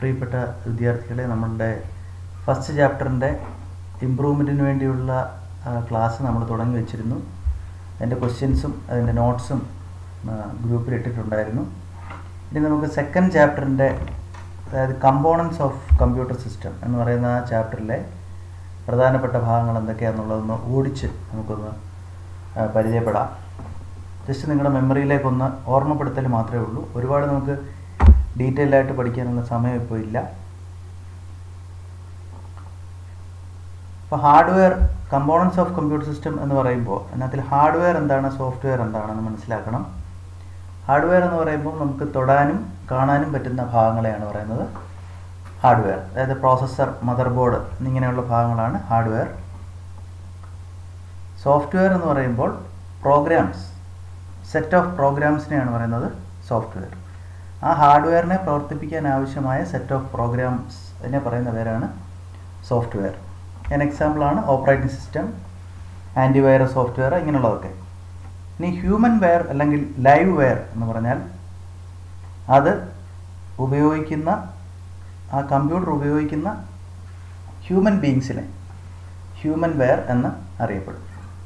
പ്രിയപ്പെട്ട വിദ്യാർത്ഥികളെ നമ്മളുടെ ഫസ്റ്റ് ചാപ്റ്ററിൻ്റെ ഇമ്പ്രൂവ്മെൻറ്റിന് വേണ്ടിയുള്ള ക്ലാസ് നമ്മൾ തുടങ്ങി വെച്ചിരുന്നു അതിൻ്റെ ക്വസ്റ്റ്യൻസും അതിൻ്റെ നോട്ട്സും ഗ്രൂപ്പിൽ ഇട്ടിട്ടുണ്ടായിരുന്നു ഇനി നമുക്ക് സെക്കൻഡ് ചാപ്റ്ററിൻ്റെ അതായത് കമ്പോണൻസ് ഓഫ് കമ്പ്യൂട്ടർ സിസ്റ്റം എന്ന് പറയുന്ന ആ ചാപ്റ്ററിലെ പ്രധാനപ്പെട്ട ഭാഗങ്ങൾ എന്തൊക്കെയാണെന്നുള്ളതൊന്ന് ഓടിച്ച് നമുക്കൊന്ന് ആ, പരിചയപ്പെടാം ജസ്റ്റ് നിങ്ങളുടെ മെമ്മറിയിലേക്കൊന്ന് ഓർമ്മപ്പെടുത്തൽ മാത്രമേ ഉള്ളൂ ഒരുപാട് നമുക്ക് ഡീറ്റെയിൽ ആയിട്ട് പഠിക്കാനുള്ള സമയം ഇപ്പോൾ ഇല്ല ഇപ്പോൾ hardware components of computer system എന്ന് പറയുമ്പോൾ അതിനകത്തിൽ ഹാർഡ്വെയർ എന്താണ് സോഫ്റ്റ്വെയർ എന്താണെന്ന് മനസ്സിലാക്കണം ഹാർഡ്വെയർ എന്ന് പറയുമ്പോൾ നമുക്ക് തൊടാനും കാണാനും പറ്റുന്ന ഭാഗങ്ങളെയാണ് പറയുന്നത് ഹാർഡ്വെയർ അതായത് പ്രോസസ്സർ മദർ ബോർഡ് എന്നിങ്ങനെയുള്ള ഭാഗങ്ങളാണ് ഹാർഡ്വെയർ സോഫ്റ്റ്വെയർ എന്ന് പറയുമ്പോൾ പ്രോഗ്രാംസ് സെറ്റ് ഓഫ് പ്രോഗ്രാംസിനെയാണ് പറയുന്നത് സോഫ്റ്റ്വെയർ ആ ഹാർഡ്വെയറിനെ പ്രവർത്തിപ്പിക്കാൻ ആവശ്യമായ സെറ്റ് ഓഫ് പ്രോഗ്രാംസ് അതിനെ പറയുന്ന പേരാണ് സോഫ്റ്റ്വെയർ ഞാൻ എക്സാമ്പിളാണ് ഓപ്പറേറ്റിംഗ് സിസ്റ്റം ആൻറ്റിവൈറസ് സോഫ്റ്റ്വെയർ ഇങ്ങനെയുള്ളതൊക്കെ ഇനി ഹ്യൂമൻ വെയർ അല്ലെങ്കിൽ ലൈവ് വെയർ എന്ന് പറഞ്ഞാൽ അത് ഉപയോഗിക്കുന്ന ആ കമ്പ്യൂട്ടർ ഉപയോഗിക്കുന്ന ഹ്യൂമൻ ബീങ്സിനെ ഹ്യൂമൻ വെയർ എന്ന് അറിയപ്പെടും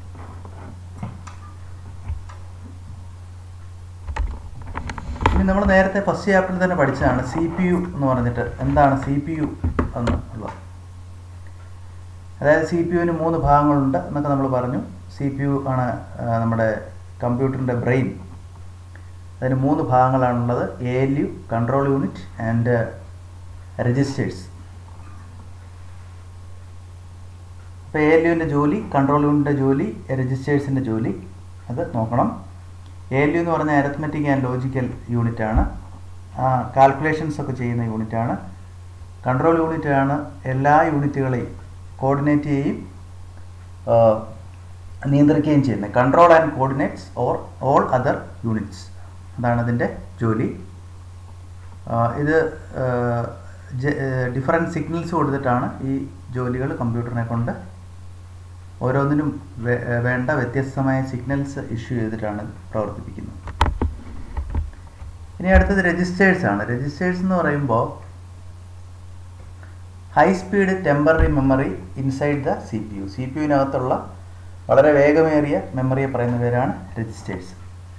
ഇനി നമ്മൾ നേരത്തെ ഫസ്റ്റ് ചാപ്റ്ററിൽ തന്നെ പഠിച്ചതാണ് സി പി യു എന്ന് പറഞ്ഞിട്ട് എന്താണ് സി പി യു എന്ന് ഉള്ളത് അതായത് സി പി യുവിന് മൂന്ന് ഭാഗങ്ങളുണ്ട് എന്നൊക്കെ നമ്മൾ പറഞ്ഞു സി പി യു ആണ് ആ, നമ്മുടെ കമ്പ്യൂട്ടറിൻ്റെ ബ്രെയിൻ അതിന് മൂന്ന് ഭാഗങ്ങളാണുള്ളത് A L U control unit and registers ഇപ്പോൾ എ എൽ യുവിൻ്റെ ജോലി കൺട്രോൾ യൂണിറ്റിൻ്റെ ജോലി രജിസ്റ്റേഴ്സിൻ്റെ ജോലി അത് നോക്കണം എ എൽ യു എന്ന് പറഞ്ഞാൽ അരിത്മെറ്റിക് ആൻഡ് ലോജിക്കൽ യൂണിറ്റാണ് കാൽക്കുലേഷൻസ് ഒക്കെ ചെയ്യുന്ന യൂണിറ്റാണ് കൺട്രോൾ യൂണിറ്റാണ് എല്ലാ യൂണിറ്റുകളെയും കോർഡിനേറ്റ് ചെയ്യുകയും ആ, നിയന്ത്രിക്കുകയും ചെയ്യുന്നത് control and coordinates or all other units അതാണ് അതിൻ്റെ ജോലി ആ, ഇത് ഡിഫറെൻറ്റ് സിഗ്നൽസ് കൊടുത്തിട്ടാണ് ഈ ജോലികൾ കമ്പ്യൂട്ടറിനെ കൊണ്ട് ഓരോന്നിനും വേ- വേണ്ട വ്യത്യസ്തമായ സിഗ്നൽസ് ഇഷ്യൂ ചെയ്തിട്ടാണ് ഇത് പ്രവർത്തിപ്പിക്കുന്നത് ഇനി അടുത്തത് രജിസ്റ്റേഴ്സ് ആണ് രജിസ്റ്റേഴ്സ് എന്ന് പറയുമ്പോൾ high speed temporary memory inside the C P U C P യുവിനകത്തുള്ള വളരെ വേഗമേറിയ മെമ്മറിയെ പറയുന്ന പേരാണ് രജിസ്റ്റേഴ്സ്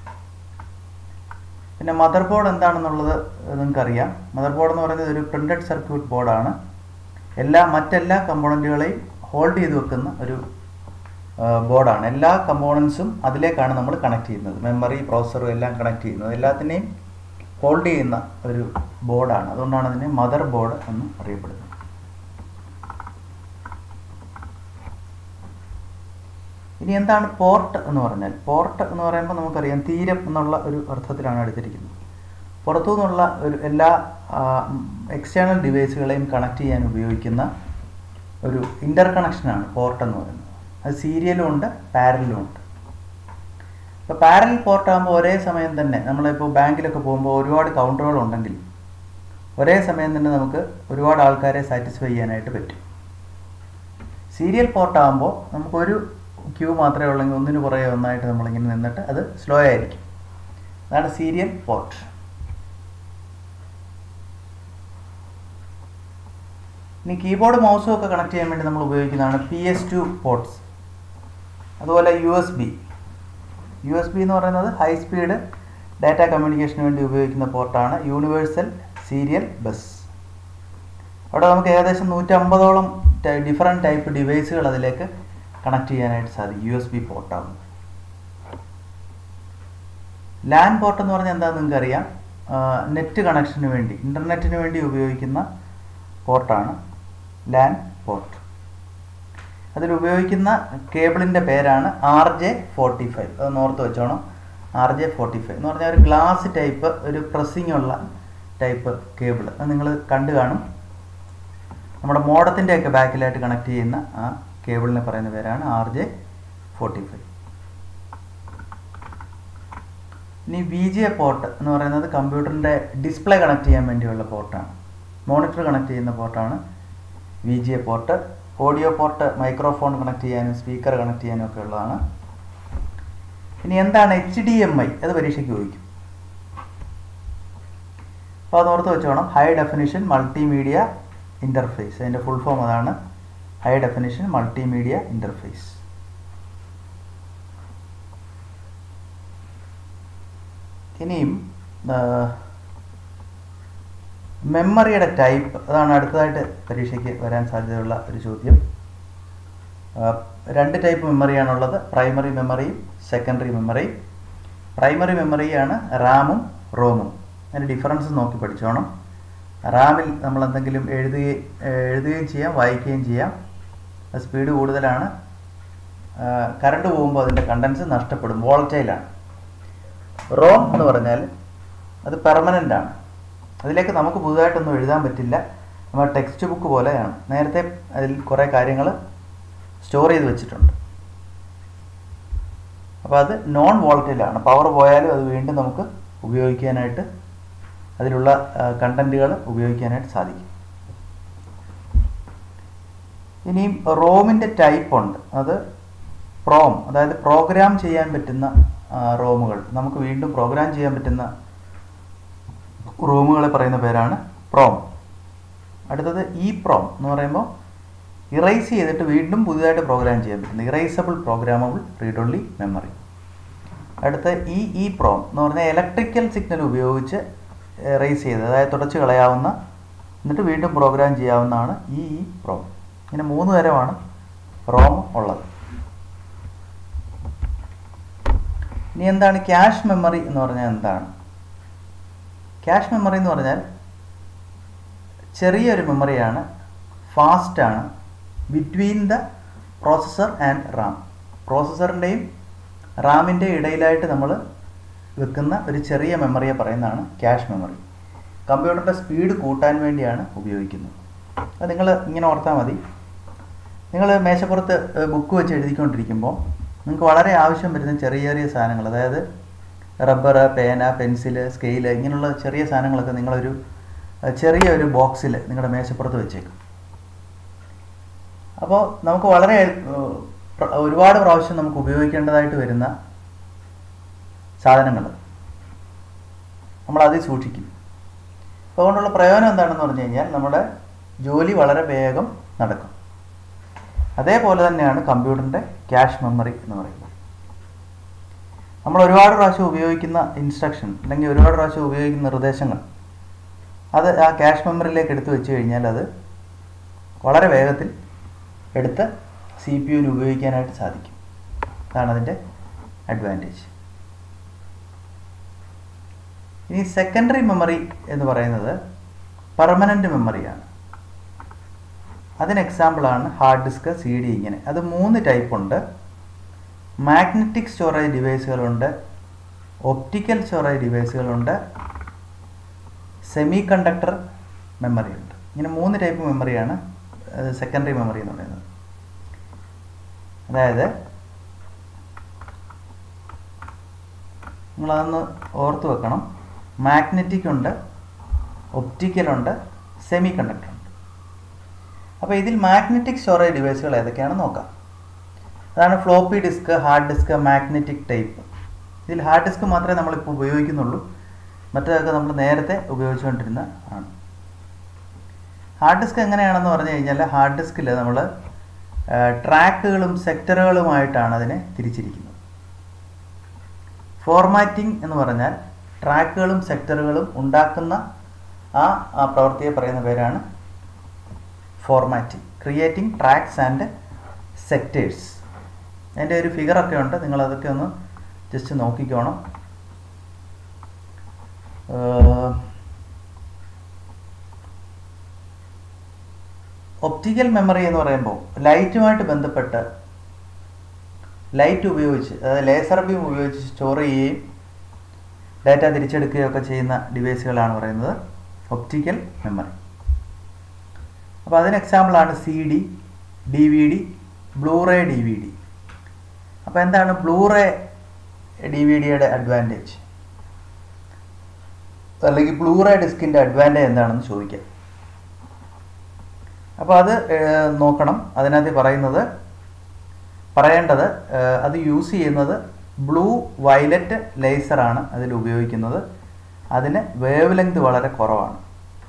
പിന്നെ മദർ ബോർഡ് എന്താണെന്നുള്ളത് നിങ്ങൾക്കറിയാം മദർ ബോർഡ് എന്ന് പറയുന്നത് ഒരു പ്രിന്റഡ് സർക്യൂട്ട് ബോർഡാണ് എല്ലാ മറ്റെല്ലാ കമ്പോണൻറ്റുകളെയും ഹോൾഡ് ചെയ്ത് വെക്കുന്ന ഒരു ബോർഡാണ് എല്ലാ കമ്പോണൻസും അതിലേക്കാണ് നമ്മൾ കണക്ട് ചെയ്യുന്നത് മെമ്മറി പ്രോസറും എല്ലാം കണക്ട് ചെയ്യുന്നത് എല്ലാത്തിനെയും ഹോൾഡ് ചെയ്യുന്ന ഒരു ബോർഡാണ് അതുകൊണ്ടാണ് അതിനെ മദർ ബോർഡ് എന്ന് അറിയപ്പെടുന്നത് ഇനി എന്താണ് പോർട്ട് എന്ന് പറഞ്ഞാൽ പോർട്ട് എന്ന് പറയുമ്പോൾ നമുക്കറിയാം തീരം എന്നുള്ള ഒരു അർത്ഥത്തിലാണ് എടുത്തിരിക്കുന്നത് പുറത്തു നിന്നുള്ള ഒരു എല്ലാ എക്സ്റ്റേണൽ ഡിവൈസുകളെയും കണക്ട് ചെയ്യാൻ ഉപയോഗിക്കുന്ന ഒരു ഇൻ്റർ കണക്ഷനാണ് പോർട്ട് എന്ന് പറയുന്നത് അത് സീരിയലും ഉണ്ട് പാരലും ഉണ്ട് ഇപ്പോൾ പാരൽ പോർട്ട് ആകുമ്പോൾ ഒരേ സമയം തന്നെ നമ്മളിപ്പോൾ ബാങ്കിലൊക്കെ പോകുമ്പോൾ ഒരുപാട് കൗണ്ടറുകൾ ഉണ്ടെങ്കിൽ ഒരേ സമയം തന്നെ നമുക്ക് ഒരുപാട് ആൾക്കാരെ സാറ്റിസ്ഫൈ ചെയ്യാനായിട്ട് പറ്റും സീരിയൽ പോർട്ട് ആകുമ്പോൾ നമുക്കൊരു ക്യൂ മാത്രമേ ഉള്ളെങ്കിൽ ഒന്നിന് പുറകെ ഒന്നായിട്ട് നമ്മളിങ്ങനെ നിന്നിട്ട് അത് സ്ലോ ആയിരിക്കും അതാണ് സീരിയൽ പോർട്ട് ഇനി കീബോർഡ് മൗസും ഒക്കെ കണക്ട് ചെയ്യാൻ വേണ്ടി നമ്മൾ ഉപയോഗിക്കുന്നതാണ് പി എസ് ടു പോർട്സ് അതുപോലെ U S B U S B എന്ന് പറയുന്നത് ഹൈ സ്പീഡ് ഡാറ്റ കമ്മ്യൂണിക്കേഷന് വേണ്ടി ഉപയോഗിക്കുന്ന പോർട്ടാണ് യൂണിവേഴ്സൽ സീരിയൽ ബസ് അവിടെ നമുക്ക് ഏകദേശം നൂറ്റമ്പതോളം ഡിഫറെൻറ്റ് ടൈപ്പ് ഡിവൈസുകൾ അതിലേക്ക് കണക്ട് ചെയ്യാനായിട്ട് സാധിക്കും യു എസ് ബി പോർട്ടാണ് ലാൻ പോർട്ട് എന്ന് പറഞ്ഞാൽ എന്താണെന്ന് നിങ്ങൾക്ക് അറിയാം നെറ്റ് കണക്ഷന് വേണ്ടി ഇൻ്റർനെറ്റിന് വേണ്ടി ഉപയോഗിക്കുന്ന പോർട്ടാണ് ലാൻ പോർട്ട് അതിൽ ഉപയോഗിക്കുന്ന കേബിളിൻ്റെ പേരാണ് ആർ ജെ ഫോർട്ടി ഫൈവ് അത് ഓർത്ത് വെച്ചോണം ആർ ജെ ഫോർട്ടി ഫൈവ് എന്ന് പറഞ്ഞാൽ ഒരു ഗ്ലാസ് ടൈപ്പ് ഒരു പ്രസ്സിംഗ് ഉള്ള ടൈപ്പ് കേബിൾ അത് നിങ്ങൾ കണ്ടു കാണും നമ്മുടെ മോഡത്തിൻ്റെ ഒക്കെ ബാക്കിലായിട്ട് കണക്ട് ചെയ്യുന്ന ആ കേബിളിനെ പറയുന്ന പേരാണ് ആർ ജെ ഫോർട്ടി ഫൈവ് ഇനി വി ജി എ പോർട്ട് എന്ന് പറയുന്നത് കമ്പ്യൂട്ടറിൻ്റെ ഡിസ്പ്ലേ കണക്ട് ചെയ്യാൻ വേണ്ടിയുള്ള പോർട്ടാണ് മോണിറ്റർ കണക്ട് ചെയ്യുന്ന പോർട്ടാണ് V G A port audio port microphone connect ചെയ്യാനും സ്പീക്കർ കണക്ട് ചെയ്യാനും ഒക്കെ ഉള്ളതാണ് ഇനി എന്താണ് എച്ച് ഡി എം ഐ അത് പരീക്ഷയ്ക്ക് ചോദിക്കും അപ്പോൾ അത് ഓർത്ത് വെച്ചോണം ഹൈ ഡെഫിനിഷൻ മൾട്ടിമീഡിയ ഇൻ്റർഫേസ് അതിൻ്റെ ഫുൾ ഫോം അതാണ് ഹൈ ഡെഫിനിഷൻ മൾട്ടിമീഡിയ ഇൻ്റർഫേസ് ഇനിയും മെമ്മറിയുടെ ടൈപ്പ് അതാണ് അടുത്തതായിട്ട് പരീക്ഷയ്ക്ക് വരാൻ സാധ്യതയുള്ള ഒരു ചോദ്യം രണ്ട് ടൈപ്പ് മെമ്മറിയാണുള്ളത് പ്രൈമറി മെമ്മറിയും സെക്കൻഡറി മെമ്മറിയും പ്രൈമറി മെമ്മറിയാണ് റാമും റോമും അതിൻ്റെ ഡിഫറൻസ് നോക്കി പഠിച്ചോണം റാമിൽ നമ്മൾ എന്തെങ്കിലും എഴുതുകയും എഴുതുകയും ചെയ്യാം വായിക്കുകയും ചെയ്യാം അത് സ്പീഡ് കൂടുതലാണ് കറണ്ട് പോകുമ്പോൾ അതിൻ്റെ കണ്ടൻസ് നഷ്ടപ്പെടും വോളറ്റൈലാണ് റോം എന്ന് പറഞ്ഞാൽ അത് പെർമനൻ്റ് ആണ് അതിലേക്ക് നമുക്ക് പുതുതായിട്ടൊന്നും എഴുതാൻ പറ്റില്ല നമ്മുടെ ടെക്സ്റ്റ് ബുക്ക് പോലെയാണ് നേരത്തെ അതിൽ കുറേ കാര്യങ്ങൾ സ്റ്റോർ ചെയ്ത് വെച്ചിട്ടുണ്ട് അപ്പോൾ അത് നോൺ വോളറ്റൈലാണ് പവർ പോയാലും അത് വീണ്ടും നമുക്ക് ഉപയോഗിക്കാനായിട്ട് അതിലുള്ള കണ്ടൻറ്റുകൾ ഉപയോഗിക്കാനായിട്ട് സാധിക്കും ഇനിയും റോമിൻ്റെ ടൈപ്പ് ഉണ്ട് അത് പ്രോം അതായത് പ്രോഗ്രാം ചെയ്യാൻ പറ്റുന്ന റോമുകൾ നമുക്ക് വീണ്ടും പ്രോഗ്രാം ചെയ്യാൻ പറ്റുന്ന റൂമുകളെ പറയുന്ന പേരാണ് പ്രോം അടുത്തത് ഇ പ്രോം എന്ന് പറയുമ്പോൾ ഇറൈസ് ചെയ്തിട്ട് വീണ്ടും പുതിയതായിട്ട് പ്രോഗ്രാം ചെയ്യാൻ പറ്റുന്ന erasable programmable read only memory അടുത്ത ഇ ഇ പ്രോം എന്ന് പറഞ്ഞാൽ ഇലക്ട്രിക്കൽ സിഗ്നൽ ഉപയോഗിച്ച് ഇറൈസ് ചെയ്ത് അതായത് തുടച്ച് കളയാവുന്ന എന്നിട്ട് വീണ്ടും പ്രോഗ്രാം ചെയ്യാവുന്നതാണ് ഇ ഇ പ്രോം ഇങ്ങനെ മൂന്ന് തരമാണ് റോം ഉള്ളത് ഇനി എന്താണ് ക്യാഷ് മെമ്മറി എന്ന് പറഞ്ഞാൽ എന്താണ് ക്യാഷ് മെമ്മറി എന്ന് പറഞ്ഞാൽ ചെറിയൊരു മെമ്മറിയാണ് ഫാസ്റ്റാണ് between the processor and RAM പ്രോസസ്സറിൻ്റെയും റാമിൻ്റെ ഇടയിലായിട്ട് നമ്മൾ വെക്കുന്ന ഒരു ചെറിയ മെമ്മറിയെ പറയുന്നതാണ് ക്യാഷ് മെമ്മറി കമ്പ്യൂട്ടറിൻ്റെ സ്പീഡ് കൂട്ടാൻ വേണ്ടിയാണ് ഉപയോഗിക്കുന്നത് അത് നിങ്ങൾ ഇങ്ങനെ ഓർത്താൽ മതി നിങ്ങൾ മേശപ്പുറത്ത് ബുക്ക് വെച്ച് എഴുതിക്കൊണ്ടിരിക്കുമ്പോൾ നിങ്ങൾക്ക് വളരെ ആവശ്യം വരുന്ന ചെറിയ ചെറിയ സാധനങ്ങൾ അതായത് റബ്ബർ പേന പെൻസില് സ്കെയില് ഇങ്ങനെയുള്ള ചെറിയ സാധനങ്ങളൊക്കെ നിങ്ങളൊരു ചെറിയ ഒരു ബോക്സിൽ നിങ്ങളുടെ മേശപ്പുറത്ത് വെച്ചേക്കും അപ്പോൾ നമുക്ക് വളരെ ഒരുപാട് പ്രാവശ്യം നമുക്ക് ഉപയോഗിക്കേണ്ടതായിട്ട് വരുന്ന സാധനങ്ങൾ നമ്മളതിൽ സൂക്ഷിക്കും അപ്പോൾ അതുകൊണ്ടുള്ള പ്രയോജനം എന്താണെന്ന് പറഞ്ഞു കഴിഞ്ഞാൽ നമ്മുടെ ജോലി വളരെ വേഗം നടക്കും അതേപോലെ തന്നെയാണ് കമ്പ്യൂട്ടറിൻ്റെ ക്യാഷ് മെമ്മറി എന്ന് പറയുന്നത് നമ്മൾ ഒരുപാട് പ്രാവശ്യം ഉപയോഗിക്കുന്ന ഇൻസ്ട്രക്ഷൻ അല്ലെങ്കിൽ ഒരുപാട് പ്രാവശ്യം ഉപയോഗിക്കുന്ന നിർദ്ദേശങ്ങൾ അത് ആ ക്യാഷ് മെമ്മറിയിലേക്ക് എടുത്തു വെച്ച് കഴിഞ്ഞാൽ അത് വളരെ വേഗത്തിൽ എടുത്ത് സി പി യുവിന് ഉപയോഗിക്കാനായിട്ട് സാധിക്കും അതാണ് അതിൻ്റെ അഡ്വാൻറ്റേജ് ഇനി സെക്കൻഡറി മെമ്മറി എന്ന് പറയുന്നത് പെർമനൻ്റ് മെമ്മറിയാണ് അതിന് എക്സാമ്പിളാണ് ഹാർഡ് ഡിസ്ക് സി ഡി ഇങ്ങനെ അത് മൂന്ന് ടൈപ്പ് ഉണ്ട് മാഗ്നറ്റിക് സ്റ്റോറേജ് ഡിവൈസുകളുണ്ട് ഒപ്റ്റിക്കൽ സ്റ്റോറേജ് ഡിവൈസുകളുണ്ട് സെമി കണ്ടക്ടർ മെമ്മറി ഉണ്ട് ഇങ്ങനെ മൂന്ന് ടൈപ്പ് മെമ്മറിയാണ് സെക്കൻഡറി മെമ്മറി എന്ന് പറയുന്നത് അതായത് നിങ്ങളതൊന്ന് ഓർത്ത് വെക്കണം മാഗ്നറ്റിക് ഉണ്ട് ഒപ്റ്റിക്കലുണ്ട് സെമി കണ്ടക്ടർ ഉണ്ട് അപ്പോൾ ഇതിൽ മാഗ്നറ്റിക് സ്റ്റോറേജ് ഡിവൈസുകൾ ഏതൊക്കെയാണെന്ന് നോക്കാം അതാണ് floppy disk hard disk magnetic type ഇതിൽ ഹാർഡ് ഡിസ്ക് മാത്രമേ നമ്മളിപ്പോൾ ഉപയോഗിക്കുന്നുള്ളൂ മറ്റേതൊക്കെ നമ്മൾ നേരത്തെ ഉപയോഗിച്ചുകൊണ്ടിരുന്ന ആണ് ഹാർഡ് ഡിസ്ക് എങ്ങനെയാണെന്ന് പറഞ്ഞു കഴിഞ്ഞാൽ ഹാർഡ് ഡിസ്കിൽ നമ്മൾ ട്രാക്കുകളും സെക്ടറുകളുമായിട്ടാണ് അതിനെ തിരിച്ചിരിക്കുന്നത് ഫോർമാറ്റിംഗ് എന്ന് പറഞ്ഞാൽ ട്രാക്കുകളും സെക്ടറുകളും ഉണ്ടാക്കുന്ന ആ ആ പ്രവൃത്തിയെ പറയുന്ന പേരാണ് formatting creating tracks and sectors അതിൻ്റെ ഒരു ഫിഗറൊക്കെ ഉണ്ട് നിങ്ങൾ അതൊക്കെ ഒന്ന് ജസ്റ്റ് നോക്കിക്കോണം ഒപ്റ്റിക്കൽ മെമ്മറി എന്ന് പറയുമ്പോൾ ലൈറ്റുമായിട്ട് ബന്ധപ്പെട്ട് ലൈറ്റ് ഉപയോഗിച്ച് അതായത് ലേസർ ബീം ഉപയോഗിച്ച് സ്റ്റോർ ചെയ്യുകയും ഡാറ്റ തിരിച്ചെടുക്കുകയൊക്കെ ചെയ്യുന്ന ഡിവൈസുകളാണ് പറയുന്നത് ഒപ്റ്റിക്കൽ മെമ്മറി അപ്പോൾ അതിന് എക്സാമ്പിളാണ് C D D V D Blu-ray D V D അപ്പോൾ എന്താണ് ബ്ലൂറേ ഡി വി ഡിയുടെ അഡ്വാൻറ്റേജ് അല്ലെങ്കിൽ ബ്ലൂറേ ഡിസ്കിൻ്റെ അഡ്വാൻറ്റേജ് എന്താണെന്ന് ചോദിക്കാം അപ്പോൾ അത് നോക്കണം അതിനകത്ത് പറയുന്നത് പറയേണ്ടത് അത് യൂസ് ചെയ്യുന്നത് ബ്ലൂ വയലറ്റ് ലേസറാണ് അതിൽ ഉപയോഗിക്കുന്നത് അതിന് വേവ് ലെങ്ത് വളരെ കുറവാണ്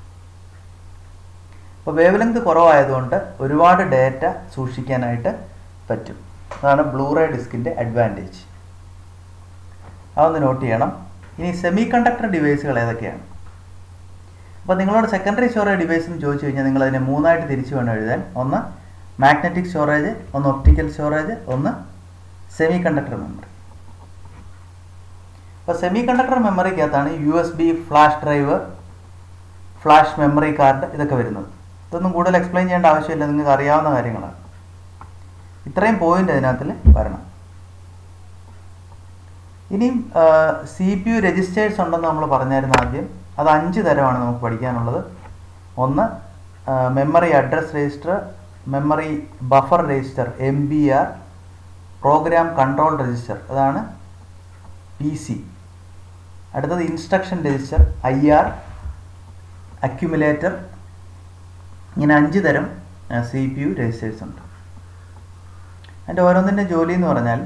അപ്പോൾ വേവ് ലെങ്ത് കുറവായതുകൊണ്ട് ഒരുപാട് ഡേറ്റ സൂക്ഷിക്കാനായിട്ട് പറ്റും അതാണ് ബ്ലൂറേ ഡിസ്കിൻ്റെ അഡ്വാൻറ്റേജ് അതൊന്ന് നോട്ട് ചെയ്യണം ഇനി സെമി കണ്ടക്ടർ ഡിവൈസുകൾ ഏതൊക്കെയാണ് അപ്പോൾ നിങ്ങളോട് സെക്കൻഡറി സ്റ്റോറേജ് ഡിവൈസ് എന്ന് ചോദിച്ചു കഴിഞ്ഞാൽ നിങ്ങൾ അതിനെ മൂന്നായിട്ട് തിരിച്ചു വേണം എഴുതാൻ ഒന്ന് മാഗ്നറ്റിക് സ്റ്റോറേജ് ഒന്ന് ഒപ്റ്റിക്കൽ സ്റ്റോറേജ് ഒന്ന് സെമി കണ്ടക്ടർ മെമ്മറി അപ്പോൾ സെമി കണ്ടക്ടർ മെമ്മറിക്കകത്താണ് U S B flash drive flash memory card ഇതൊക്കെ വരുന്നത് ഇതൊന്നും കൂടുതൽ എക്സ്പ്ലെയിൻ ചെയ്യേണ്ട ആവശ്യമില്ല നിങ്ങൾക്ക് അറിയാവുന്ന കാര്യങ്ങളാണ് ഇത്രയും പോയിന്റ് അതിനകത്തിൽ വരണം ഇനിയും സി പി യു രജിസ്റ്റേഴ്സ് ഉണ്ടെന്ന് നമ്മൾ പറഞ്ഞായിരുന്നു ആദ്യം അത് അഞ്ച് തരമാണ് നമുക്ക് പഠിക്കാനുള്ളത് ഒന്ന് memory address register memory buffer register M B R program control register അതാണ് പി സി അടുത്തത് instruction register I R accumulator ഇങ്ങനെ അഞ്ച് തരം സി പി യു രജിസ്റ്റേഴ്സ് ഉണ്ട് അതിൻ്റെ ഓരോന്നിൻ്റെ ജോലി എന്ന് പറഞ്ഞാൽ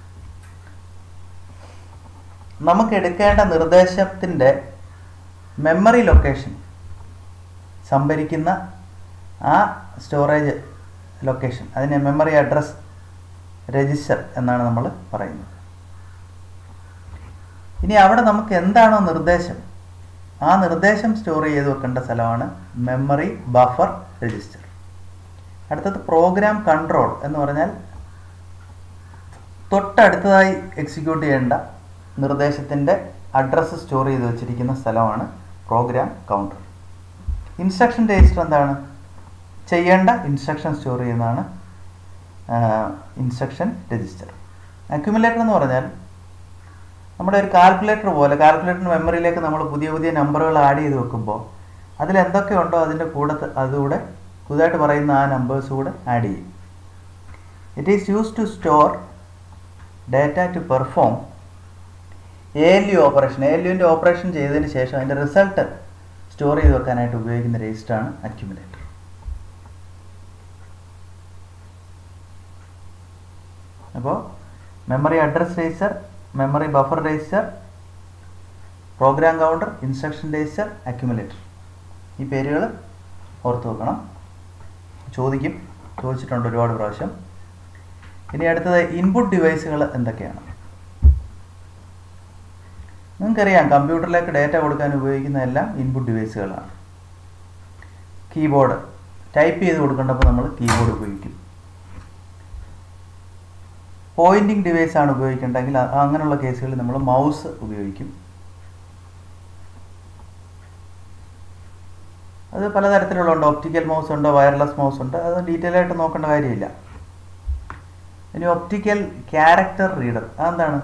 നമുക്ക് എടുക്കേണ്ട നിർദ്ദേശത്തിൻ്റെ മെമ്മറി ലൊക്കേഷൻ സംഭരിക്കുന്ന ആ സ്റ്റോറേജ് ലൊക്കേഷൻ അതിനെ മെമ്മറി അഡ്രസ് രജിസ്റ്റർ എന്നാണ് നമ്മൾ പറയുന്നത് ഇനി അവിടെ നമുക്ക് എന്താണോ നിർദ്ദേശം ആ നിർദ്ദേശം സ്റ്റോർ ചെയ്ത് വെക്കേണ്ട സ്ഥലമാണ് മെമ്മറി ബഫർ രജിസ്റ്റർ അടുത്തത് പ്രോഗ്രാം കൺട്രോൾ എന്ന് പറഞ്ഞാൽ തൊട്ടടുത്തതായി എക്സിക്യൂട്ട് ചെയ്യേണ്ട നിർദ്ദേശത്തിൻ്റെ അഡ്രസ്സ് സ്റ്റോർ ചെയ്ത് വെച്ചിരിക്കുന്ന സ്ഥലമാണ് പ്രോഗ്രാം കൗണ്ടർ ഇൻസ്ട്രക്ഷൻ രജിസ്റ്റർ എന്താണ് ചെയ്യേണ്ട ഇൻസ്ട്രക്ഷൻ സ്റ്റോർ ചെയ്യുന്നതാണ് ഇൻസ്ട്രക്ഷൻ രജിസ്റ്റർ അക്യുമുലേറ്റർ എന്ന് പറഞ്ഞാൽ നമ്മുടെ ഒരു കാൽക്കുലേറ്റർ പോലെ കാൽക്കുലേറ്ററിൻ്റെ മെമ്മറിയിലേക്ക് നമ്മൾ പുതിയ പുതിയ നമ്പറുകൾ ആഡ് ചെയ്ത് വെക്കുമ്പോൾ അതിൽ എന്തൊക്കെയുണ്ടോ അതിൻ്റെ കൂടെ അതുകൂടെ പുതുതായിട്ട് പറയുന്ന ആ നമ്പേഴ്സ് കൂടെ ആഡ് ചെയ്യും it is use to store data to perform A L U operation A L യുവിൻ്റെ ഓപ്പറേഷൻ ചെയ്തതിന് ശേഷം അതിൻ്റെ റിസൾട്ട് സ്റ്റോർ ചെയ്ത് വെക്കാനായിട്ട് ഉപയോഗിക്കുന്ന രജിസ്റ്ററാണ് അക്യുമുലേറ്റർ അപ്പോൾ memory address register memory buffer register program counter instruction register accumulator ഈ പേരുകൾ ഓർത്ത് വെക്കണം ചോദിക്കും ചോദിച്ചിട്ടുണ്ട് ഒരുപാട് പ്രാവശ്യം ഇനി അടുത്തത് ഇൻപുട്ട് ഡിവൈസുകൾ എന്തൊക്കെയാണ് നിങ്ങൾക്കറിയാം കമ്പ്യൂട്ടറിലേക്ക് ഡേറ്റ കൊടുക്കാൻ ഉപയോഗിക്കുന്ന എല്ലാം ഇൻപുട്ട് ഡിവൈസുകളാണ് കീബോർഡ് ടൈപ്പ് ചെയ്ത് കൊടുക്കേണ്ടപ്പോൾ നമ്മൾ കീബോർഡ് ഉപയോഗിക്കും പോയിന്റിംഗ് ഡിവൈസ് ആണ് ഉപയോഗിക്കേണ്ടെങ്കിൽ അങ്ങനെയുള്ള കേസുകളിൽ നമ്മൾ മൗസ് ഉപയോഗിക്കും അത് പലതരത്തിലുള്ളതുണ്ട് ഒപ്റ്റിക്കൽ മൗസ് ഉണ്ട് വയർലെസ് മൗസ് ഉണ്ട് അത് ഡീറ്റെയിൽ ആയിട്ട് നോക്കേണ്ട കാര്യമില്ല ഇനി ഒപ്റ്റിക്കൽ ക്യാരക്ടർ റീഡർ അതെന്താണ്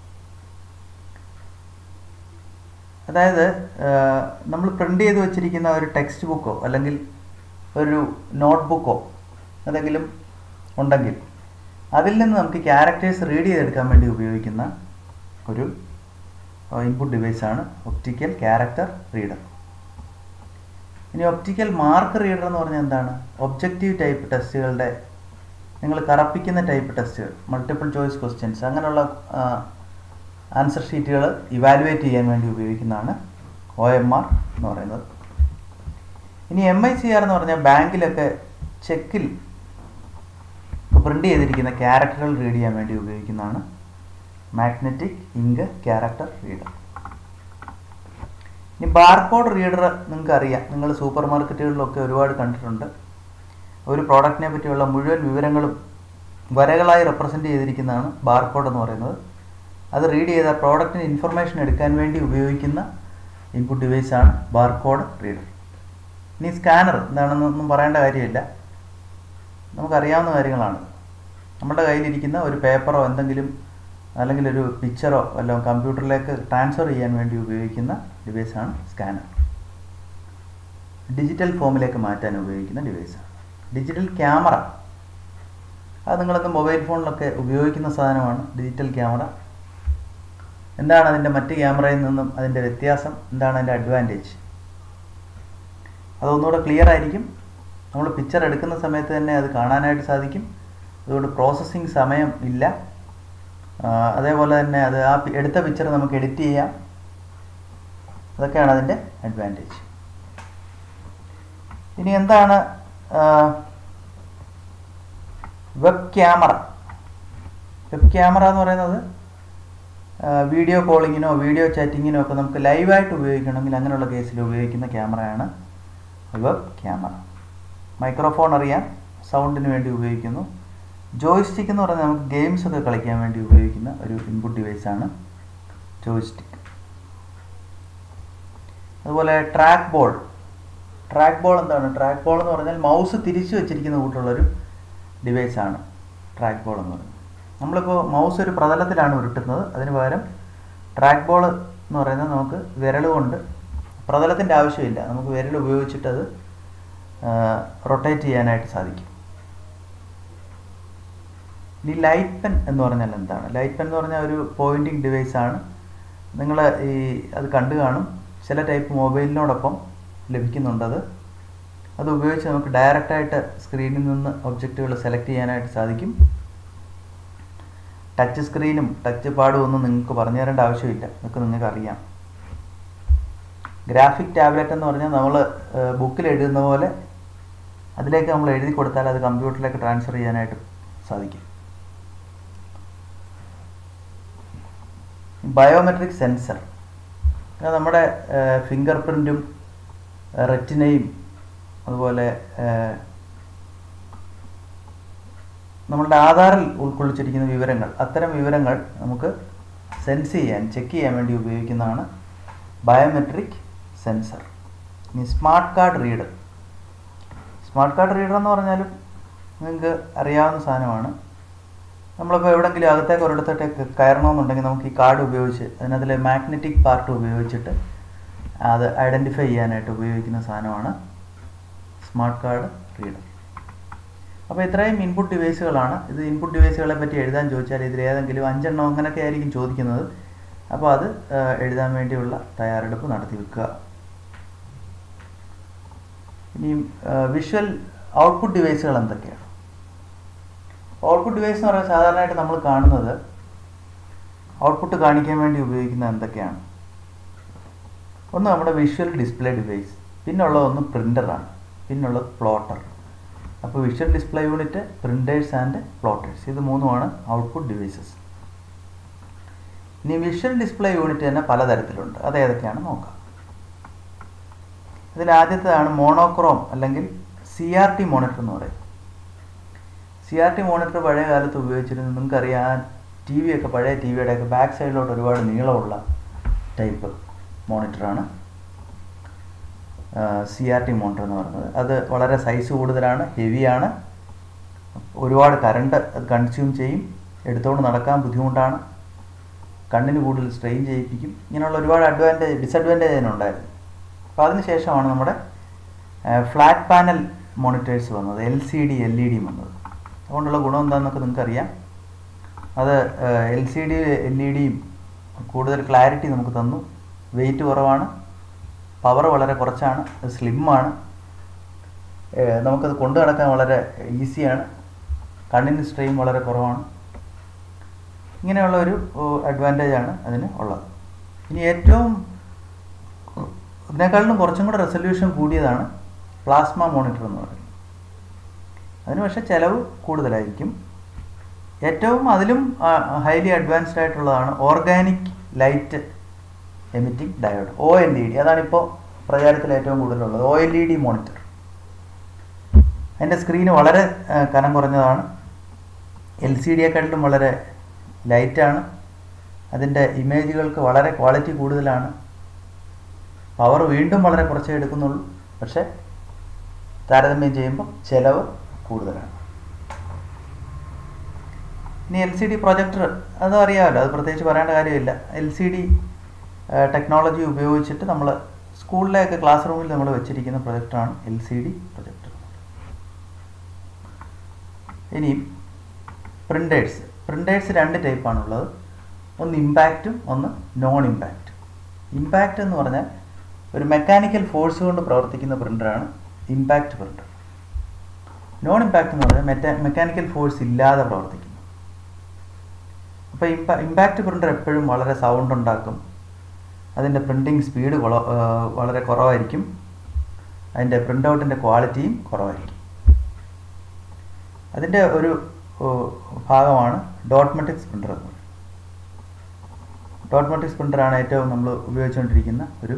അതായത് നമ്മൾ പ്രിൻ്റ് ചെയ്ത് വെച്ചിരിക്കുന്ന ഒരു ടെക്സ്റ്റ് ബുക്കോ അല്ലെങ്കിൽ ഒരു നോട്ട് ബുക്കോ എന്തെങ്കിലും ഉണ്ടെങ്കിൽ അതിൽ നിന്ന് നമുക്ക് ക്യാരക്ടേഴ്സ് റീഡ് ചെയ്തെടുക്കാൻ വേണ്ടി ഉപയോഗിക്കുന്ന ഒരു ഇൻപുട്ട് ഡിവൈസാണ് ഒപ്റ്റിക്കൽ ക്യാരക്ടർ റീഡർ ഇനി ഒപ്റ്റിക്കൽ മാർക്ക് റീഡർ എന്ന് പറഞ്ഞാൽ എന്താണ് ഒബ്ജക്റ്റീവ് ടൈപ്പ് ടെസ്റ്റുകളുടെ നിങ്ങൾ കറപ്പിക്കുന്ന ടൈപ്പ് ടെസ്റ്റുകൾ മൾട്ടിപ്പിൾ ചോയ്സ് ക്വസ്റ്റ്യൻസ് അങ്ങനെയുള്ള ആൻസർ ഷീറ്റുകൾ ഇവാലുവേറ്റ് ചെയ്യാൻ വേണ്ടി ഉപയോഗിക്കുന്നതാണ് ഒ എം ആർ എന്ന് പറയുന്നത് ഇനി എം ഐ സി ആർ എന്ന് പറഞ്ഞാൽ ബാങ്കിലൊക്കെ ചെക്കിൽ പ്രിൻ്റ് ചെയ്തിരിക്കുന്ന ക്യാരക്ടറുകൾ റീഡ് ചെയ്യാൻ വേണ്ടി ഉപയോഗിക്കുന്നതാണ് മാഗ്നറ്റിക് ഇങ്ക് ക്യാരക്ടർ റീഡർ ഇനി ബാർകോഡ് റീഡർ നിങ്ങൾക്ക് അറിയാം നിങ്ങൾ സൂപ്പർ മാർക്കറ്റുകളിലൊക്കെ ഒരുപാട് കണ്ടിട്ടുണ്ട് ഒരു പ്രോഡക്റ്റിനെ പറ്റിയുള്ള മുഴുവൻ വിവരങ്ങളും വരകളായി റെപ്രസെൻ്റ് ചെയ്തിരിക്കുന്നതാണ് ബാർകോഡ് എന്ന് പറയുന്നത് അത് റീഡ് ചെയ്ത പ്രോഡക്റ്റിന് ഇൻഫർമേഷൻ എടുക്കാൻ വേണ്ടി ഉപയോഗിക്കുന്ന ഇൻപുട്ട് ഡിവൈസാണ് ബാർകോഡ് റീഡർ ഇനി സ്കാനർ എന്താണെന്നൊന്നും പറയേണ്ട കാര്യമില്ല നമുക്കറിയാവുന്ന കാര്യങ്ങളാണ് നമ്മുടെ കയ്യിലിരിക്കുന്ന ഒരു പേപ്പറോ എന്തെങ്കിലും അല്ലെങ്കിൽ ഒരു പിക്ചറോ വല്ലതും കമ്പ്യൂട്ടറിലേക്ക് ട്രാൻസ്ഫർ ചെയ്യാൻ വേണ്ടി ഉപയോഗിക്കുന്ന ഡിവൈസാണ് സ്കാനർ ഡിജിറ്റൽ ഫോമിലേക്ക് മാറ്റാൻ ഉപയോഗിക്കുന്ന ഡിവൈസാണ് ഡിജിറ്റൽ ക്യാമറ അത് നിങ്ങളിന്ന് മൊബൈൽ ഫോണിലൊക്കെ ഉപയോഗിക്കുന്ന സാധനമാണ് ഡിജിറ്റൽ ക്യാമറ എന്താണ് അതിൻ്റെ മറ്റ് ക്യാമറയിൽ നിന്നും അതിൻ്റെ വ്യത്യാസം എന്താണ് അതിൻ്റെ അഡ്വാൻറ്റേജ് അതൊന്നുകൂടെ ക്ലിയർ ആയിരിക്കും നമ്മൾ പിക്ചർ എടുക്കുന്ന സമയത്ത് തന്നെ അത് കാണാനായിട്ട് സാധിക്കും അതുകൊണ്ട് പ്രോസസ്സിങ് സമയം ഇല്ല അതേപോലെ തന്നെ അത് ആ എടുത്ത പിക്ചർ നമുക്ക് എഡിറ്റ് ചെയ്യാം അതൊക്കെയാണ് അതിൻ്റെ അഡ്വാൻറ്റേജ് ഇനി എന്താണ് വെബ് ക്യാമറ വെബ് ക്യാമറ എന്ന് പറയുന്നത് വീഡിയോ കോളിങ്ങിനോ വീഡിയോ ചാറ്റിങ്ങിനോ ഒക്കെ നമുക്ക് ലൈവായിട്ട് ഉപയോഗിക്കണമെങ്കിൽ അങ്ങനെയുള്ള കേസിൽ ഉപയോഗിക്കുന്ന ക്യാമറയാണ് വെബ് ക്യാമറ മൈക്രോഫോൺ അറിയാൻ സൗണ്ടിന് വേണ്ടി ഉപയോഗിക്കുന്നു ജോയ്സ്റ്റിക് എന്ന് പറഞ്ഞാൽ നമുക്ക് ഗെയിംസ് ഒക്കെ കളിക്കാൻ വേണ്ടി ഉപയോഗിക്കുന്ന ഒരു ഇൻപുട്ട് ഡിവൈസാണ് ജോയ്സ്റ്റിക് അതുപോലെ ട്രാക്ക് ബോൾ ട്രാക്ക് ബോൾ എന്താണ് ട്രാക്ക് ബോൾ എന്ന് പറഞ്ഞാൽ മൗസ് തിരിച്ചു വെച്ചിരിക്കുന്ന കൂട്ടുള്ളൊരു ഡിവൈസാണ് ട്രാക്ക് ബോൾ എന്ന് പറയുന്നത് നമ്മളിപ്പോൾ മൗസ് ഒരു പ്രതലത്തിലാണ് ഉരുട്ടുന്നത് അതിന് പകരം ട്രാക്ക് ബോൾ എന്ന് പറയുന്നത് നമുക്ക് വിരൽ കൊണ്ട് പ്രതലത്തിൻ്റെ ആവശ്യമില്ല നമുക്ക് വിരൽ ഉപയോഗിച്ചിട്ട് അത് റൊട്ടേറ്റ് ചെയ്യാനായിട്ട് സാധിക്കും ഇനി ലൈറ്റ് പെൻ എന്ന് പറഞ്ഞാൽ എന്താണ് ലൈറ്റ് പെൻ എന്ന് പറഞ്ഞാൽ ഒരു പോയിൻറ്റിങ് ഡിവൈസാണ് നിങ്ങൾ ഈ അത് കണ്ടു കാണും ചില ടൈപ്പ് മൊബൈലിനോടൊപ്പം ലഭിക്കുന്നുണ്ടത് അത് ഉപയോഗിച്ച് നമുക്ക് ഡയറക്റ്റായിട്ട് സ്ക്രീനിൽ നിന്ന് ഒബ്ജക്റ്റുകൾ സെലക്ട് ചെയ്യാനായിട്ട് സാധിക്കും ടച്ച് സ്ക്രീനും ടച്ച് പാഡും ഒന്നും നിങ്ങൾക്ക് പറഞ്ഞു തരേണ്ട ആവശ്യമില്ല അതൊക്കെ നിങ്ങൾക്ക് അറിയാം ഗ്രാഫിക് ടാബ്ലറ്റ് എന്ന് പറഞ്ഞാൽ നമ്മൾ ബുക്കിൽ എഴുതുന്ന പോലെ അതിലേക്ക് നമ്മൾ എഴുതി കൊടുത്താൽ അത് കമ്പ്യൂട്ടറിലേക്ക് ട്രാൻസ്ഫർ ചെയ്യാനായിട്ട് സാധിക്കും ബയോമെട്രിക് സെൻസർ നമ്മുടെ ഫിംഗർ പ്രിൻറ്റും റെറ്റിനയും അതുപോലെ നമ്മളുടെ ആധാറിൽ ഉൾക്കൊള്ളിച്ചിരിക്കുന്ന വിവരങ്ങൾ അത്തരം വിവരങ്ങൾ നമുക്ക് സെൻസ് ചെയ്യാൻ ചെക്ക് ചെയ്യാൻ വേണ്ടി ഉപയോഗിക്കുന്നതാണ് ബയോമെട്രിക് സെൻസർ ഇനി smart card reader smart card reader എന്ന് പറഞ്ഞാലും നിങ്ങൾക്ക് അറിയാവുന്ന സാധനമാണ് നമ്മളിപ്പോൾ എവിടെയെങ്കിലും അകത്തേക്ക് ഒരിടത്തോട്ടേക്ക് കയറണമെന്നുണ്ടെങ്കിൽ നമുക്ക് ഈ കാർഡ് ഉപയോഗിച്ച് അതിനകത്തിലെ മാഗ്നറ്റിക് പാർട്ട് ഉപയോഗിച്ചിട്ട് അത് ഐഡൻറ്റിഫൈ ചെയ്യാനായിട്ട് ഉപയോഗിക്കുന്ന സാധനമാണ് സ്മാർട്ട് കാർഡ് റീഡർ അപ്പോൾ ഇത്രയും ഇൻപുട്ട് ഡിവൈസുകളാണ് ഇത് ഇൻപുട്ട് ഡിവൈസുകളെ പറ്റി എഴുതാൻ ചോദിച്ചാൽ ഇതിൽ ഏതെങ്കിലും അഞ്ചെണ്ണം അങ്ങനെയൊക്കെ ആയിരിക്കും ചോദിക്കുന്നത് അപ്പോൾ അത് എഴുതാൻ വേണ്ടിയുള്ള തയ്യാറെടുപ്പ് നടത്തി വെക്കുക ഇനി വിഷ്വൽ ഔട്ട്പുട്ട് ഡിവൈസുകൾ എന്തൊക്കെയാണ് ഔട്ട്പുട്ട് ഡിവൈസ് എന്ന് പറയുന്നത് സാധാരണയായിട്ട് നമ്മൾ കാണുന്നത് ഔട്ട്പുട്ട് കാണിക്കാൻ വേണ്ടി ഉപയോഗിക്കുന്ന എന്തൊക്കെയാണ് ഒന്ന് നമ്മുടെ വിഷ്വൽ ഡിസ്പ്ലേ ഡിവൈസ് പിന്നുള്ളത് ഒന്ന് പ്രിൻ്ററാണ് പിന്നുള്ളത് പ്ലോട്ടർ അപ്പോൾ visual display unit printers and plotters ഇത് മൂന്നുമാണ് ഔട്ട്പുട്ട് ഡിവൈസസ് ഇനി വിഷ്വൽ ഡിസ്പ്ലേ യൂണിറ്റ് തന്നെ പലതരത്തിലുണ്ട് അത് ഏതൊക്കെയാണ് നോക്കാം ഇതിൽ ആദ്യത്തേതാണ് മോണോക്രോം അല്ലെങ്കിൽ സി ആർ ടി മോണിറ്റർ എന്ന് പറയും സി ആർ ടി മോണിറ്റർ പഴയ കാലത്ത് ഉപയോഗിച്ചിരുന്നു നിങ്ങൾക്കറിയാം ടി വി ഒക്കെ പഴയ ടി വിയുടെയൊക്കെ ബാക്ക് സൈഡിലോട്ട് ഒരുപാട് നീളമുള്ള ടൈപ്പ് മോണിറ്ററാണ് സി ആർ ടി മോണിറ്റർ എന്ന് പറയുന്നത് അത് വളരെ സൈസ് കൂടുതലാണ് ഹെവിയാണ് ഒരുപാട് കറണ്ട് അത് കൺസ്യൂം ചെയ്യും എടുത്തുകൊണ്ട് നടക്കാൻ ബുദ്ധിമുട്ടാണ് കണ്ണിന് കൂടുതൽ സ്ട്രെയിൻ ചെയ്യിപ്പിക്കും ഇങ്ങനെയുള്ള ഒരുപാട് അഡ്വാൻറ്റേജ് ഡിസഡ്വാൻറ്റേജ് അതിനുണ്ടായിരുന്നു അപ്പോൾ അതിന് ശേഷമാണ് നമ്മുടെ ഫ്ലാറ്റ് പാനൽ മോണിറ്റേഴ്സ് വന്നത് L C D L E ഡിയും വന്നത് അതുകൊണ്ടുള്ള ഗുണം എന്താണെന്നൊക്കെ നിങ്ങൾക്കറിയാം അത് L C D L E ഡിയും കൂടുതൽ ക്ലാരിറ്റി നമുക്ക് തന്നു വെയിറ്റ് കുറവാണ് പവർ വളരെ കുറച്ചാണ് സ്ലിമ്മാണ് നമുക്കത് കൊണ്ടു നടക്കാൻ വളരെ ഈസിയാണ് കണ്ണിന് സ്ട്രെയിൻ വളരെ കുറവാണ് ഇങ്ങനെയുള്ള ഒരു അഡ്വാൻറ്റേജ് ആണ് അതിന് ഉള്ളത് ഇനി ഏറ്റവും ഇതിനേക്കാളിലും കുറച്ചും കൂടെ റെസൊല്യൂഷൻ കൂടിയതാണ് പ്ലാസ്മ മോണിറ്റർ എന്ന് പറയുന്നത് അതിന് പക്ഷേ ചിലവ് കൂടുതലായിരിക്കും ഏറ്റവും അതിലും ഹൈലി അഡ്വാൻസ്ഡ് ആയിട്ടുള്ളതാണ് organic light emitting diode O L E D അതാണിപ്പോൾ പ്രചാരത്തിൽ ഏറ്റവും കൂടുതലുള്ളത് O L E D monitor അതിൻ്റെ സ്ക്രീന് വളരെ കനം കുറഞ്ഞതാണ് എൽ സി ഡിയെക്കാട്ടിലും വളരെ ലൈറ്റാണ് അതിൻ്റെ ഇമേജുകൾക്ക് വളരെ ക്വാളിറ്റി കൂടുതലാണ് പവർ വീണ്ടും വളരെ കുറച്ചേ എടുക്കുന്നുള്ളൂ പക്ഷേ താരതമ്യം ചെയ്യുമ്പോൾ ചിലവ് കൂടുതലാണ് ഇനി എൽ സി ഡി പ്രൊജക്ടർ അതും അറിയാമല്ലോ അത് പ്രത്യേകിച്ച് പറയേണ്ട കാര്യമില്ല എൽ സി ഡി ടെക്നോളജി ഉപയോഗിച്ചിട്ട് നമ്മൾ സ്കൂളിലെയൊക്കെ ക്ലാസ് റൂമിൽ നമ്മൾ വെച്ചിരിക്കുന്ന പ്രൊജക്ടറാണ് എൽ സി ഡി പ്രൊജക്ടർ ഇനി പ്രിൻറ്റേഴ്സ് പ്രിൻറ്റേഴ്സ് രണ്ട് ടൈപ്പാണുള്ളത് ഒന്ന് ഇമ്പാക്റ്റും ഒന്ന് നോൺ ഇമ്പാക്റ്റ് ഇമ്പാക്റ്റ് എന്ന് പറഞ്ഞാൽ ഒരു മെക്കാനിക്കൽ ഫോഴ്സ് കൊണ്ട് പ്രവർത്തിക്കുന്ന പ്രിൻ്ററാണ് ഇമ്പാക്റ്റ് പ്രിൻ്റർ നോൺ ഇമ്പാക്റ്റ് എന്ന് പറഞ്ഞാൽ മെറ്റാ മെക്കാനിക്കൽ ഫോഴ്സ് ഇല്ലാതെ പ്രവർത്തിക്കുന്നു അപ്പോൾ ഇമ്പാ ഇമ്പാക്റ്റ് പ്രിൻ്റർ എപ്പോഴും വളരെ സൗണ്ട് ഉണ്ടാക്കും അതിൻ്റെ പ്രിൻറ്റിങ് സ്പീഡ് വളരെ കുറവായിരിക്കും അതിൻ്റെ പ്രിൻ്റ് ഔട്ടിൻ്റെ ക്വാളിറ്റിയും കുറവായിരിക്കും അതിൻ്റെ ഒരു ഭാഗമാണ് ഡോട്ട്മെറ്റിക്സ് പ്രിൻ്റർ എന്ന് പറയുന്നത് ഡോട്ട്മെറ്റിക്സ് പ്രിൻ്ററാണ് ഏറ്റവും നമ്മൾ ഉപയോഗിച്ചുകൊണ്ടിരിക്കുന്ന ഒരു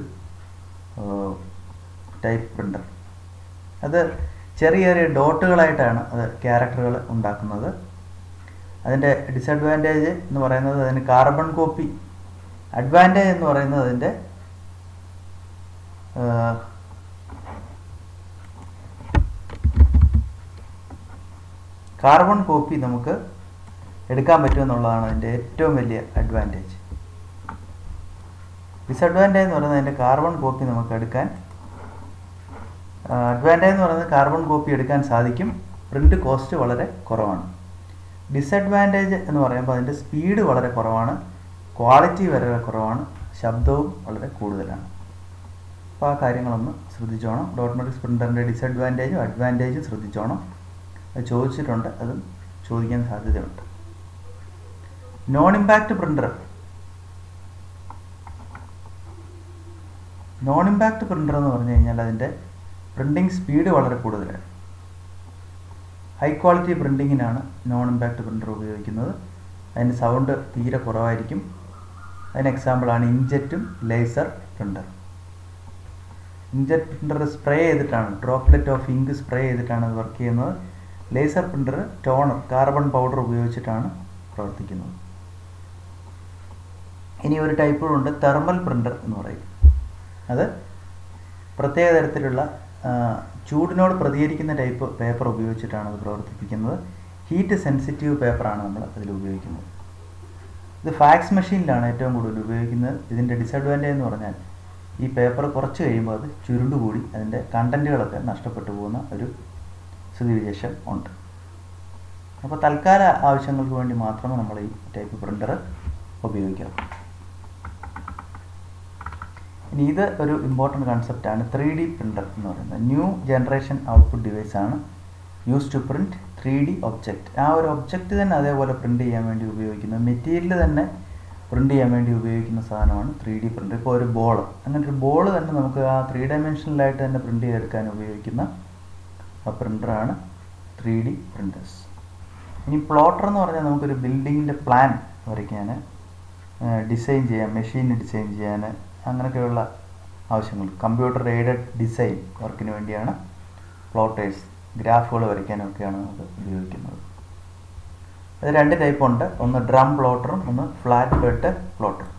ടൈപ്പ് പ്രിൻ്റർ അത് ചെറിയ ചെറിയ ഡോട്ടുകളായിട്ടാണ് അത് ക്യാരക്ടറുകൾ ഉണ്ടാക്കുന്നത് അതിൻ്റെ ഡിസഡ്വാൻറ്റേജ് എന്ന് പറയുന്നത് അതിന് കാർബൺ കോപ്പി അഡ്വാൻറ്റേജ് എന്ന് പറയുന്നത് അതിൻ്റെ കാർബൺ കോപ്പി നമുക്ക് എടുക്കാൻ പറ്റുമെന്നുള്ളതാണ് അതിൻ്റെ ഏറ്റവും വലിയ അഡ്വാൻറ്റേജ് ഡിസഡ്വാൻറ്റേജ് എന്ന് പറയുന്നത് അതിൻ്റെ കാർബൺ കോപ്പി നമുക്ക് എടുക്കാൻ അഡ്വാൻറ്റേജ് എന്ന് പറയുന്നത് കാർബൺ കോപ്പി എടുക്കാൻ സാധിക്കും പ്രിൻ്റ് കോസ്റ്റ് വളരെ കുറവാണ് ഡിസഡ്വാൻറ്റേജ് എന്ന് പറയുമ്പോൾ അതിൻ്റെ സ്പീഡ് വളരെ കുറവാണ് ക്വാളിറ്റി വളരെ കുറവാണ് ശബ്ദവും വളരെ കൂടുതലാണ് അപ്പോൾ ആ കാര്യങ്ങളൊന്ന് ശ്രദ്ധിച്ചോണം ഡോട്ട്മെറ്റിക്സ് പ്രിൻ്ററിൻ്റെ ഡിസഡ്വാൻറ്റേജും അഡ്വാൻറ്റേജും ശ്രദ്ധിച്ചോണം അത് ചോദിച്ചിട്ടുണ്ട് അതും ചോദിക്കാൻ സാധ്യതയുണ്ട് non impact printer non impact printer എന്ന് പറഞ്ഞു കഴിഞ്ഞാൽ അതിൻ്റെ പ്രിൻറ്റിങ് സ്പീഡ് വളരെ കൂടുതലാണ് ഹൈ ക്വാളിറ്റി പ്രിൻറ്റിങ്ങിനാണ് നോൺ ഇമ്പാക്റ്റ് പ്രിൻ്റർ ഉപയോഗിക്കുന്നത് അതിൻ്റെ സൗണ്ട് തീരെ കുറവായിരിക്കും അതിന് എക്സാമ്പിളാണ് ഇൻജെറ്റും laser printer inkjet printer spray ചെയ്തിട്ടാണ് ഡ്രോപ്ലെറ്റ് ഓഫ് ഇങ്ക് സ്പ്രേ ചെയ്തിട്ടാണ് അത് വർക്ക് ചെയ്യുന്നത് laser printer toner carbon powder ഉപയോഗിച്ചിട്ടാണ് പ്രവർത്തിക്കുന്നത് ഇനി ഒരു ടൈപ്പ് ഉണ്ട് തെർമൽ പ്രിൻ്റർ എന്ന് പറയും അത് പ്രത്യേക തരത്തിലുള്ള ചൂടിനോട് പ്രതികരിക്കുന്ന ടൈപ്പ് പേപ്പർ ഉപയോഗിച്ചിട്ടാണ് അത് പ്രവർത്തിപ്പിക്കുന്നത് ഹീറ്റ് സെൻസിറ്റീവ് പേപ്പറാണ് നമ്മൾ അതിൽ ഉപയോഗിക്കുന്നത് ഇത് ഫാക്സ് മെഷീനിലാണ് ഏറ്റവും കൂടുതൽ ഉപയോഗിക്കുന്നത് ഇതിൻ്റെ ഡിസഡ്വാൻറ്റേജ് എന്ന് പറഞ്ഞാൽ ഈ പേപ്പർ കുറച്ച് കഴിയുമ്പോൾ അത് ചുരുണ്ടുകൂടി അതിൻ്റെ കണ്ടൻറ്റുകളൊക്കെ നഷ്ടപ്പെട്ടു പോകുന്ന ഒരു സ്ഥിതിവിശേഷം ഉണ്ട് അപ്പോൾ തൽക്കാല ആവശ്യങ്ങൾക്ക് വേണ്ടി മാത്രമേ നമ്മൾ ഈ ടൈപ്പ് പ്രിൻ്റർ ഉപയോഗിക്കാവൂ ഇനി ഇത് ഒരു ഇമ്പോർട്ടൻറ്റ് കൺസെപ്റ്റാണ് ത്രീ ഡി പ്രിൻ്റർ എന്ന് പറയുന്നത് ന്യൂ ജനറേഷൻ ഔട്ട്പുട്ട് ഡിവൈസ് ആണ് use to print three D object ആ ഒരു ഒബ്ജക്റ്റ് തന്നെ അതേപോലെ പ്രിൻറ്റ് ചെയ്യാൻ വേണ്ടി ഉപയോഗിക്കുന്ന മെറ്റീരിയൽ തന്നെ പ്രിൻറ്റ് ചെയ്യാൻ വേണ്ടി ഉപയോഗിക്കുന്ന സാധനമാണ് ത്രീ ഡി പ്രിൻ്റർ ഇപ്പോൾ ഒരു ബോൾ അങ്ങനെ ഒരു ബോൾ തന്നെ നമുക്ക് ആ ത്രീ ഡയമെൻഷനിലായിട്ട് തന്നെ പ്രിൻറ്റ് ചെയ്തെടുക്കാൻ ഉപയോഗിക്കുന്ന പ്രിൻ്ററാണ് ത്രീ ഡി പ്രിൻറ്റേഴ്സ് ഇനി പ്ലോട്ടർ എന്ന് പറഞ്ഞാൽ നമുക്കൊരു ബിൽഡിങ്ങിൻ്റെ പ്ലാൻ വരയ്ക്കാൻ ഡിസൈൻ ചെയ്യാൻ മെഷീൻ ഡിസൈൻ ചെയ്യാൻ അങ്ങനെയൊക്കെയുള്ള ആവശ്യങ്ങൾ കമ്പ്യൂട്ടർ എയ്ഡഡ് ഡിസൈൻ വർക്കിന് വേണ്ടിയാണ് പ്ലോട്ടേഴ്സ് ഗ്രാഫുകൾ വരയ്ക്കാനൊക്കെയാണ് നമുക്ക് ഉപയോഗിക്കുന്നത് അത് രണ്ട് ടൈപ്പ് ഉണ്ട് ഒന്ന് ഡ്രം പ്ലോട്ടറും ഒന്ന് ഫ്ലാറ്റ് ബെഡ് പ്ലോട്ടറും